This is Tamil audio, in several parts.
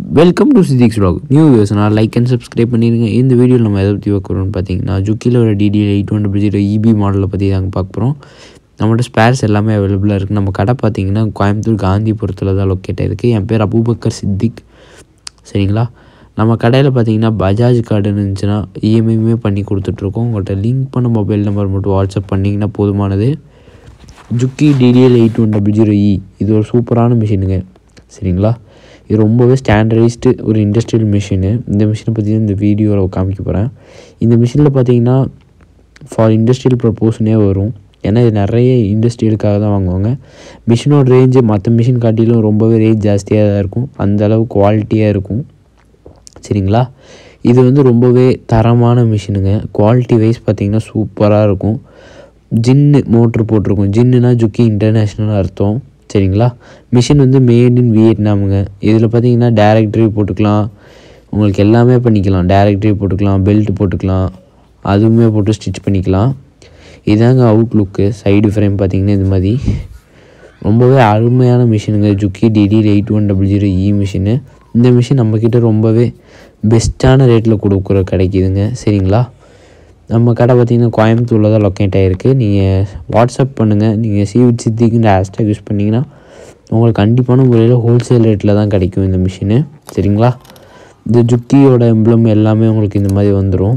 வெல்கம் டு சிதிக்ஸ் vlog நியூ வியூஸ் நான் லைக் அண்ட் சப்ஸ்கிரைப் பண்ணிடுங்க இந்த வீடியோவில் நம்ம எதை பற்றி பார்க்குறோம்னு பார்த்தீங்கன்னா ஜுக்கியில் ஒரு DDL eight one double zero EB மாடலை பற்றி தாங்க பார்க்க போகிறோம் நம்மள்ட்ட ஸ்பேர்ஸ் எல்லாமே அவைலபிளாக இருக்குது நம்ம கடை பார்த்தீங்கன்னா கோயம்புத்தூர் காந்திபுரத்தில் தான் லொக்கேட் ஆகிருக்கு என் பேர் அபூபக்கர் சித்திக் சரிங்களா நம்ம கடையில் பார்த்தீங்கன்னா பஜாஜ் கார்டு இருந்துச்சுன்னா இஎம்ஐயுமே பண்ணி கொடுத்துட்ருக்கோம் உங்கள்கிட்ட லிங்க் பண்ண மொபைல் நம்பர் மட்டும் வாட்ஸ்அப் பண்ணிங்கன்னா போதுமானது Juki DDL eight one double zero E இது ஒரு சூப்பரான மிஷினுங்க சரிங்களா இது ரொம்பவே ஸ்டாண்டர்டைஸ்டு ஒரு இண்டஸ்ட்ரியல் மிஷினு இந்த மிஷினை பற்றி தான் இந்த வீடியோவில் காமிக்க போகிறேன் இந்த மிஷினில் பார்த்தீங்கன்னா ஃபார் இண்டஸ்ட்ரியல் ப்ரப்போஸ்னே வரும் ஏன்னா இது நிறைய இண்டஸ்ட்ரியலுக்காக தான் வாங்குவாங்க மிஷினோட ரேஞ்சு மற்ற மிஷின் காட்டிலும் ரொம்பவே ரேஞ்ச் ஜாஸ்தியாக தான் இருக்கும் அந்த அளவு குவாலிட்டியாக இருக்கும் சரிங்களா இது வந்து ரொம்பவே தரமான மிஷினுங்க குவாலிட்டி வைஸ் பார்த்தீங்கன்னா சூப்பராக இருக்கும் ஜின்னு மோட்ரு போட்டிருக்கும் ஜின்னுனா ஜுக்கி இன்டர்நேஷ்னல் அர்த்தம் சரிங்களா மிஷின் வந்து மேட் இன் வியட்நாமுங்க இதில் பார்த்தீங்கன்னா டேரக்ட் ட்ரைவ் போட்டுக்கலாம் உங்களுக்கு எல்லாமே பண்ணிக்கலாம் டேரக்ட் ட்ரைவ் போட்டுக்கலாம் பெல்ட் போட்டுக்கலாம் அதுவுமே போட்டு ஸ்டிச் பண்ணிக்கலாம் இதாங்க அவுட்லுக்கு சைடு ஃப்ரேம் பார்த்தீங்கன்னா இது மாதிரி ரொம்பவே அருமையான மிஷினுங்க Juki DD eight one double zero E machine இந்த மிஷின் நம்மக்கிட்ட ரொம்பவே பெஸ்ட்டான ரேட்டில் கொடுக்குற கிடைக்குதுங்க சரிங்களா நம்ம கடை பார்த்திங்கன்னா கோயம்புத்தூரில் தான் லொக்கேட் ஆகிருக்கு நீங்கள் வாட்ஸ்அப் பண்ணுங்கள் நீங்கள் சிவிட் சித்திக்குன்ற ஹேஷ்டேக் யூஸ் பண்ணிங்கன்னா உங்களுக்கு கண்டிப்பான முறையில் ஹோல்சேல் ரேட்டில் தான் கிடைக்கும் இந்த மிஷினு சரிங்களா இந்த ஜுக்கியோட எம்ப்ளம் எல்லாமே உங்களுக்கு இந்த மாதிரி வந்துடும்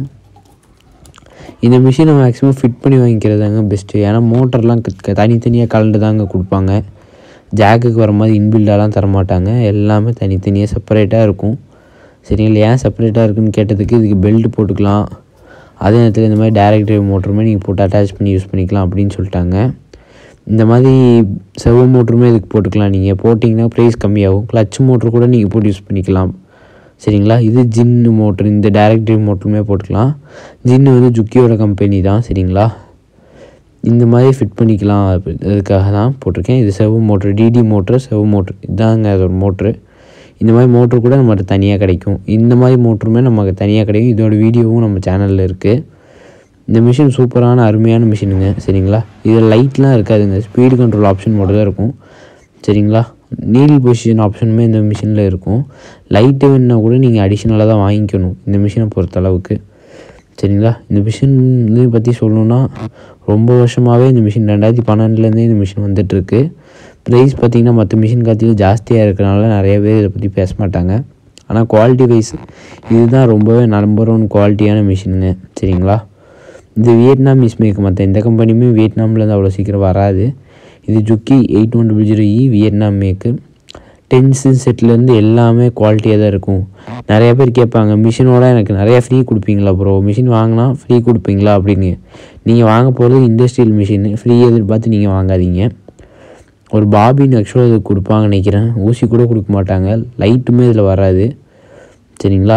இந்த மிஷினை மேக்ஸிமம் ஃபிட் பண்ணி வாங்கிக்கிறதாங்க பெஸ்ட்டு ஏன்னா மோட்டர்லாம் க- தனித்தனியாக கலந்து தாங்க கொடுப்பாங்க ஜாக்குக்கு வர மாதிரி இன்பில்டாலாம் தரமாட்டாங்க எல்லாமே தனித்தனியாக செப்பரேட்டாக இருக்கும் சரிங்களா ஏன் செப்பரேட்டாக இருக்குன்னு கேட்டதுக்கு இதுக்கு பெல்ட் போட்டுக்கலாம் அதே நேரத்தில் இந்த மாதிரி டேரக்ட் டிரைவ் மோட்டருமே நீங்கள் போட்டு அட்டாச் பண்ணி யூஸ் பண்ணிக்கலாம் அப்படின்னு சொல்லிட்டாங்க இந்த மாதிரி செவ் மோட்டருமே இதுக்கு போட்டுக்கலாம் நீங்கள் போட்டிங்கன்னா ப்ரைஸ் கம்மியாகும் கிளச் மோட்ரு கூட நீங்கள் போட்டு யூஸ் பண்ணிக்கலாம் சரிங்களா இது ஜின்னு மோட்ரு இந்த டேரக்ட் டிரைவ் மோட்டருமே போட்டுக்கலாம் ஜின்னு வந்து ஜுக்கியோட கம்பெனி தான் சரிங்களா இந்த மாதிரி ஃபிட் பண்ணிக்கலாம் அப்படி- அதுக்காக தான் போட்டிருக்கேன் இது servo motor DD motor servo motor இதாங்க அதோட மோட்ரு இந்த மாதிரி மோட்ரு கூட நம்மகிட்ட தனியாக கிடைக்கும் இந்த மாதிரி மோட்ருமே நமக்கு தனியாக கிடைக்கும் இதோட வீடியோவும் நம்ம சேனலில் இருக்குது இந்த மிஷின் சூப்பரான அருமையான மிஷினுங்க சரிங்களா இதில் லைட்லாம் இருக்காதுங்க ஸ்பீடு கண்ட்ரோல் ஆப்ஷன் மட்டும் தான் இருக்கும் சரிங்களா நீல் பொசிஷன் ஆப்ஷனுமே இந்த மிஷினில் இருக்கும் லைட்டு வேணுன்னா கூட நீங்கள் அடிஷ்னலாக தான் வாங்கிக்கணும் இந்த மிஷினை பொறுத்த அளவுக்கு சரிங்களா இந்த மிஷின் இது பற்றி சொல்லணுன்னா ரொம்ப வருஷமாகவே இந்த மிஷின் ரெண்டாயிரத்தி பன்னெண்டுலேருந்தே இந்த மிஷின் வந்துட்டுருக்கு ப்ரைஸ் பார்த்திங்கன்னா மற்ற மிஷின் காத்திலும் ஜாஸ்தியாக இருக்கிறனால நிறைய பேர் இதை பற்றி பேச மாட்டாங்க ஆனால் குவாலிட்டி வைஸ் இதுதான் ரொம்பவே நம்பர் ஒன் குவாலிட்டியான மிஷினுங்க சரிங்களா இது வியட்நாம் மிஸ்மேக் மற்ற எந்த கம்பெனியுமே வியட்நாம்லேருந்து அவ்வளோ சீக்கிரம் வராது இது Juki eight one double zero E Vietnam make டென்ஸு செட்லேருந்து எல்லாமே குவாலிட்டியாக தான் இருக்கும் நிறைய பேர் கேட்பாங்க மிஷினோட எனக்கு நிறைய ஃப்ரீ கொடுப்பீங்களா ப்ரோ மிஷின் வாங்கினா ஃப்ரீ கொடுப்பீங்களா அப்படின்னு நீங்கள் வாங்க போகிறது இண்டஸ்ட்ரியல் மிஷின் ஃப்ரீ எதிர்பார்த்து நீங்கள் வாங்காதீங்க ஒரு பாபின் ஆக்சுவலாக இது கொடுப்பாங்க நினைக்கிறேன் ஊசி கூட கொடுக்க மாட்டாங்க லைட்டுமே இதில் வராது சரிங்களா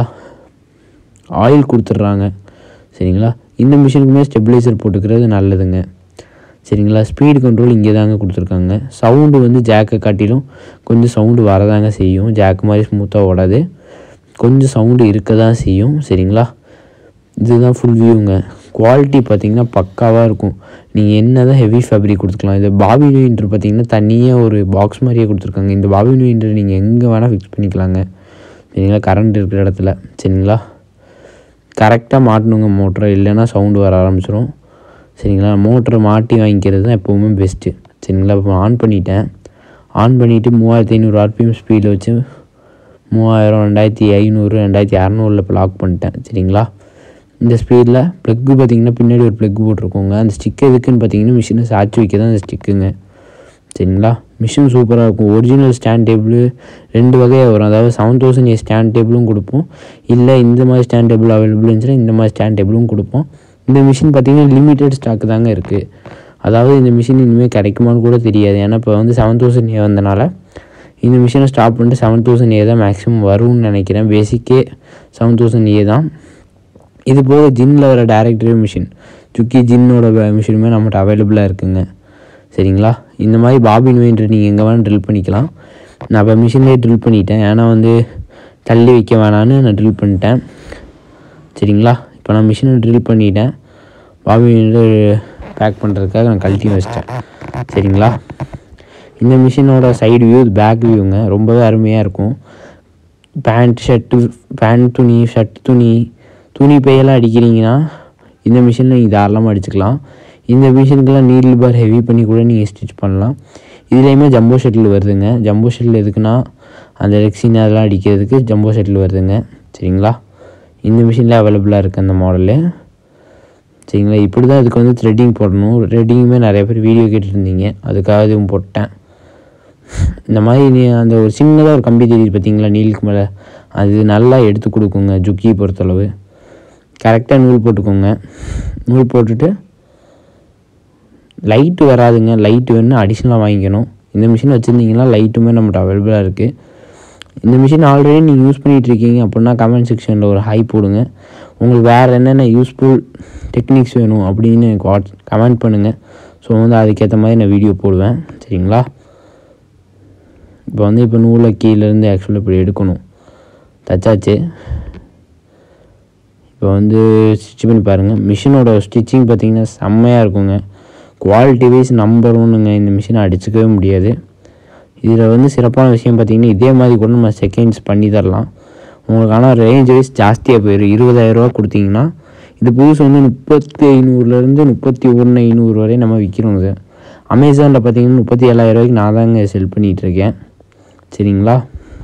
ஆயில் கொடுத்துட்றாங்க சரிங்களா இந்த மிஷினுக்குமே ஸ்டெபிளைசர் போட்டுக்கிறது நல்லதுங்க சரிங்களா ஸ்பீடு கண்ட்ரோல் இங்கே தாங்க கொடுத்துருக்காங்க சவுண்டு வந்து ஜாக்கை காட்டிலும் கொஞ்சம் சவுண்டு வரதாங்க செய்யும் ஜாக் மாதிரி ஸ்மூத்தாக ஓடாது கொஞ்சம் சவுண்டு இருக்க தான் செய்யும் சரிங்களா இதுதான் ஃபுல் வியூங்க குவாலிட்டி பார்த்தீங்கன்னா பக்காவாக இருக்கும் நீங்கள் என்ன தான் ஹெவி ஃபேப்ரிக் கொடுத்துக்கலாம் இது பாபி நோயின்ட்ரு பார்த்தீங்கன்னா தனியாக ஒரு பாக்ஸ் மாதிரியே கொடுத்துருக்காங்க இந்த பாபி நோயின்ட்ரு நீங்கள் எங்கே வேணால் ஃபிக்ஸ் பண்ணிக்கலாங்க சரிங்களா கரண்ட் இருக்கிற இடத்துல சரிங்களா கரெக்டாக மாட்டணுங்க மோட்டரை இல்லைன்னா சவுண்டு வர ஆரம்பிச்சிடும் சரிங்களா மோட்டரை மாட்டி வாங்கிக்கிறது தான் எப்போவுமே பெஸ்ட்டு சரிங்களா இப்போ ஆன் பண்ணிட்டேன் ஆன் பண்ணிவிட்டு மூவாயிரத்தி ஐநூறு ஆர்பிஎம் ஸ்பீடில் வச்சு மூவாயிரம் ரெண்டாயிரத்தி ஐநூறு ரெண்டாயிரத்தி அறநூறில் இப்போ லாக் பண்ணிட்டேன் சரிங்களா இந்த ஸ்பீடில் ப்ளக்கு பார்த்தீங்கன்னா பின்னாடி ஒரு ப்ளக் போட்டிருக்கோங்க அந்த ஸ்டிக் எதுக்குன்னு பார்த்தீங்கன்னா மிஷினை சாய்ச்சி வைக்க தான் அந்த ஸ்டிக்குங்க சரிங்களா மிஷின் சூப்பராக இருக்கும் ஒரிஜினல் ஸ்டாண்ட் டேபிள் ரெண்டு வகையாக வரும் அதாவது செவன் தௌசண்ட் ஏ ஸ்டாண்ட் டேபிளும் கொடுப்போம் இல்லை இந்த மாதிரி ஸ்டாண்ட் டேபிள் அவைலபிள் இருந்துச்சுன்னா இந்த மாதிரி ஸ்டாண்ட் டேபிளும் கொடுப்போம் இந்த மிஷின் பார்த்தீங்கன்னா லிமிட்டட் ஸ்டாக் தாங்க இருக்குது அதாவது இந்த மிஷின் இனிமேல் கிடைக்குமான்னு கூட தெரியாது ஏன்னா இப்போ வந்து செவன் தௌசண்ட் ஏ வந்தனால இந்த மிஷினை ஸ்டாப் பண்ணிட்டு செவன் தௌசண்ட் ஏ தான் மேக்ஸிமம் வரும்னு நினைக்கிறேன் பேசிக்கே செவன் தௌசண்ட் ஏ தான் இது போக ஜின்னில் வர டேரக்ட் டிரைவ் மிஷின் சுக்கி ஜின்னோட மிஷினுமே நம்மகிட்ட அவைலபிளாக இருக்குங்க சரிங்களா இந்த மாதிரி பாபின் வெயின்ட்டு நீங்கள் எங்கே வேணால் ட்ரில் பண்ணிக்கலாம் நான் இப்போ மிஷின்லேயே ட்ரில் பண்ணிட்டேன் ஏன்னா வந்து தள்ளி வைக்க வேணான்னு நான் ட்ரில் பண்ணிட்டேன் சரிங்களா இப்போ நான் மிஷினை ட்ரில் பண்ணிட்டேன் பாபி பேக் பண்ணுறதுக்காக நான் கழட்டி வச்சிட்டேன் சரிங்களா இந்த மிஷினோட சைடு வியூ பேக் வியூங்க ரொம்பவே அருமையாக இருக்கும் பேண்ட் ஷர்ட்டு பேண்ட் துணி ஷர்ட் துணி துணி பையெல்லாம் அடிக்கிறீங்கன்னா இந்த மிஷினில் நீங்கள் தாராளமாக அடிச்சுக்கலாம் இந்த மிஷினுக்கெல்லாம் நீடில் பார் ஹெவி பண்ணி கூட நீங்கள் ஸ்டிச் பண்ணலாம் இதுலேயுமே ஜம்போ ஷட்டில் வருதுங்க ஜம்போ ஷட்டில் எதுக்குன்னா அந்த ரெக்ஸின் அதெல்லாம் அடிக்கிறதுக்கு ஜம்போ ஷட்டில் வருதுங்க சரிங்களா இந்த மிஷினில் அவைலபிளாக இருக்குது அந்த மாடலு சரிங்களா இப்படி தான் இதுக்கு வந்து த்ரெட்டிங் போடணும் த்ரெட்டிங்குமே நிறைய பேர் வீடியோ கேட்டுருந்தீங்க அதுக்காக இதுவும் போட்டேன் இந்த மாதிரி நீ அந்த ஒரு சின்னதாக ஒரு கம்பி தெரியுது பார்த்தீங்களா நீலுக்கு மேலே அது நல்லா எடுத்து கொடுக்குங்க ஜுக்கி பொறுத்தளவு கரெக்டாக நூல் போட்டுக்கோங்க நூல் போட்டுட்டு லைட்டு வராதுங்க லைட்டு வேணும்னா அடிஷ்னலாக வாங்கிக்கணும் இந்த மிஷின் வச்சுருந்தீங்கன்னா லைட்டுமே நம்மகிட்ட அவைலபிளாக இருக்குது இந்த மிஷின் ஆல்ரெடி நீங்கள் யூஸ் பண்ணிகிட்டு இருக்கீங்க அப்படின்னா கமெண்ட் செக்ஷனில் ஒரு ஹை போடுங்க உங்களுக்கு வேறு என்னென்ன யூஸ்ஃபுல் டெக்னிக்ஸ் வேணும் அப்படின்னு எனக்கு வாட்ஸ் கமெண்ட் பண்ணுங்கள் ஸோ வந்து அதுக்கேற்ற மாதிரி நான் வீடியோ போடுவேன் சரிங்களா இப்போ வந்து இப்போ நூலை கீழேருந்து ஆக்சுவலாக இப்படி எடுக்கணும் தச்சாச்சு இப்போ வந்து ஸ்டிச் பண்ணி பாருங்கள் மிஷினோட ஸ்டிச்சிங் பார்த்தீங்கன்னா செம்மையாக இருக்குங்க குவாலிட்டி வைஸ் நம்பர் ஒன்றுங்க இந்த மிஷினை அடிச்சுக்கவே முடியாது இதில் வந்து சிறப்பான விஷயம் பார்த்தீங்கன்னா இதே மாதிரி கூட நம்ம செகண்ட்ஸ் பண்ணி தரலாம் உங்களுக்கு ஆனால் ரேஞ்ச் வைஸ் ஜாஸ்தியாக போயிடும் இருபதாயிரரூவா கொடுத்தீங்கன்னா இது புதுசு வந்து முப்பத்தி ஐநூறுலேருந்து முப்பத்தி ஒன்று ஐநூறு வரை நம்ம விற்கிறோங்க சார் அமேசானில் பார்த்தீங்கன்னா முப்பத்தி ஏழாயிரம் ரூபாய்க்கு நான் தாங்க செல் பண்ணிகிட்ருக்கேன் சரிங்களா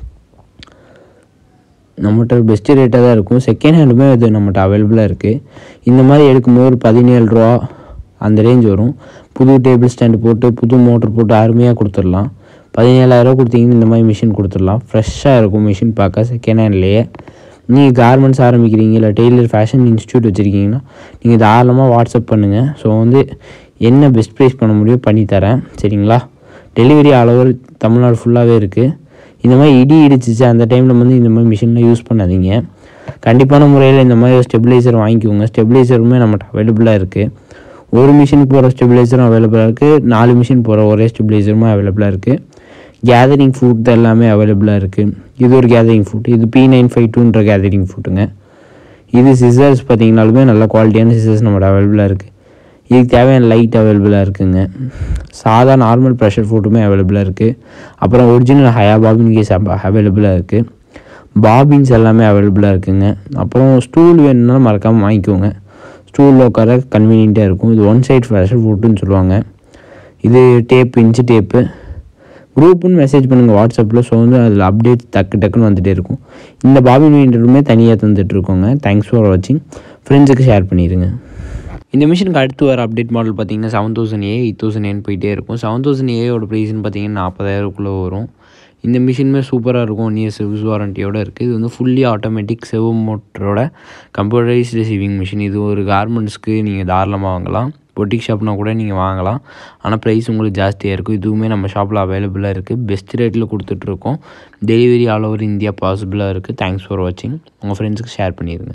நம்மகிட்ட பெஸ்ட்டு ரேட்டாக தான் இருக்கும் செகண்ட் ஹேண்டுமே இது நம்மகிட்ட அவைலபிளாக இருக்குது இந்த மாதிரி எடுக்கும்போது ஒரு பதினேழு ரூபா அந்த ரேஞ்ச் வரும் புது டேபிள் ஸ்டாண்டு போட்டு புது மோட்டர் போட்டு அருமையாக கொடுத்துடலாம் பதினேழாயிரரூவா கொடுத்தீங்கன்னா இந்த மாதிரி மிஷின் கொடுத்துடலாம் ஃப்ரெஷ்ஷாக இருக்கும் மிஷின் பார்க்க செகண்ட் ஹேண்ட்லேயே நீங்கள் கார்மெண்ட்ஸ் ஆரம்பிக்கிறீங்க இல்லை டெய்லர் ஃபேஷன் இன்ஸ்டியூட் வச்சுருக்கீங்கன்னா நீங்கள் தாராளமாக வாட்ஸ்அப் பண்ணுங்கள் ஸோ வந்து என்ன பெஸ்ட் ப்ரைஸ் பண்ண முடியும் பண்ணித்தரேன் சரிங்களா டெலிவரி ஆல் ஓவர் தமிழ்நாடு ஃபுல்லாகவே இருக்குது இந்த மாதிரி இடி இடிச்சிச்சு அந்த டைமில் வந்து இந்த மாதிரி மிஷின்லாம் யூஸ் பண்ணாதீங்க கண்டிப்பான முறையில் இந்த மாதிரி ஸ்டெபிளைசர் வாங்கிக்கோங்க ஸ்டெபிளைசருமே நம்மகிட்ட அவைலபிளாக இருக்குது ஒரு மிஷின் போகிற ஸ்டெபிளைசரும் அவைலபிளாக இருக்குது நாலு மிஷின் போகிற ஒரே ஸ்டெபிளைசருமே அவைலபிளாக இருக்குது கேதரிங் ஃபுட் எல்லாமே அவைலபிளாக இருக்குது இது ஒரு கேதரிங் ஃபுட் இது பி நைன் ஃபைவ் டூன்ற கேதரிங் ஃபுட்டுங்க இது சிசர்ஸ் பார்த்தீங்கனாலுமே நல்ல குவாலிட்டியான சிசர்ஸ் நம்மகிட்ட அவைலபிளாக இருக்குது இதுக்கு தேவையான லைட் அவைலபிளாக இருக்குங்க சாதா நார்மல் ப்ரெஷர் ஃபுட்டுமே அவைலபிளாக இருக்குது அப்புறம் ஒரிஜினல் ஹயா பாபின் கேஸ் அவைலபிளாக இருக்குது பாபின்ஸ் எல்லாமே அவைலபிளாக இருக்குங்க அப்புறம் ஸ்டூல் வேணும்னாலும் மறக்காமல் வாங்கிக்கோங்க ஸ்டூலில் உட்கார கன்வீனியண்ட்டாக இருக்கும் இது ஒன் சைட் ப்ரெஷர் ஃபுட்டுன்னு சொல்லுவாங்க இது டேப் இன்ச்சு டேப்பு குரூப்புன்னு மெசேஜ் பண்ணுங்கள் வாட்ஸ்அப்பில் ஸோ வந்து அதில் அப்டேட் டக்கு டக்குன்னு வந்துகிட்டே இருக்கும் இந்த பாபின் வீண்டருமே தனியாக தந்துட்டுருக்கோங்க தேங்க்ஸ் ஃபார் வாட்சிங் ஃப்ரெண்ட்ஸுக்கு ஷேர் பண்ணிடுங்க இந்த மிஷினுக்கு அடுத்து வர அப்டேட் மாடல் பார்த்தீங்கன்னா seven thousand A eight thousand ஏன்னு போயிட்டே இருக்கும் செவன் தௌசண்ட் ஏயோட ப்ரைஸ்னு பார்த்தீங்கன்னா நாற்பதாயிரக்குள்ளே வரும் இந்த மிஷினுமே சூப்பராக இருக்கும் ஒன் இயர் சர்வீஸ் வாரண்டியோட இருக்குது இது வந்து ஃபுல்லி ஆட்டோமேட்டிக் செவ் மோட்டரோட கம்ப்யூட்டரைஸ் ரிசீவிங் மிஷின் இது ஒரு கார்மெண்ட்ஸ்க்கு நீங்கள் தாராளமாக வாங்கலாம் பொட்டிக் ஷாப்னா கூட நீங்கள் வாங்கலாம் ஆனால் ப்ரைஸ் உங்களுக்கு ஜாஸ்தியாக இருக்கும் இதுவுமே நம்ம ஷாப்பில் அவைலபிளாக இருக்குது பெஸ்ட் ரேட்டில் கொடுத்துட்ருக்கோம் டெலிவரி ஆல் ஓவர் இந்தியா பாசிபிளாக இருக்குது தேங்க்ஸ் ஃபார் வாட்சிங் உங்கள் ஃப்ரெண்ட்ஸுக்கு ஷேர் பண்ணிடுங்க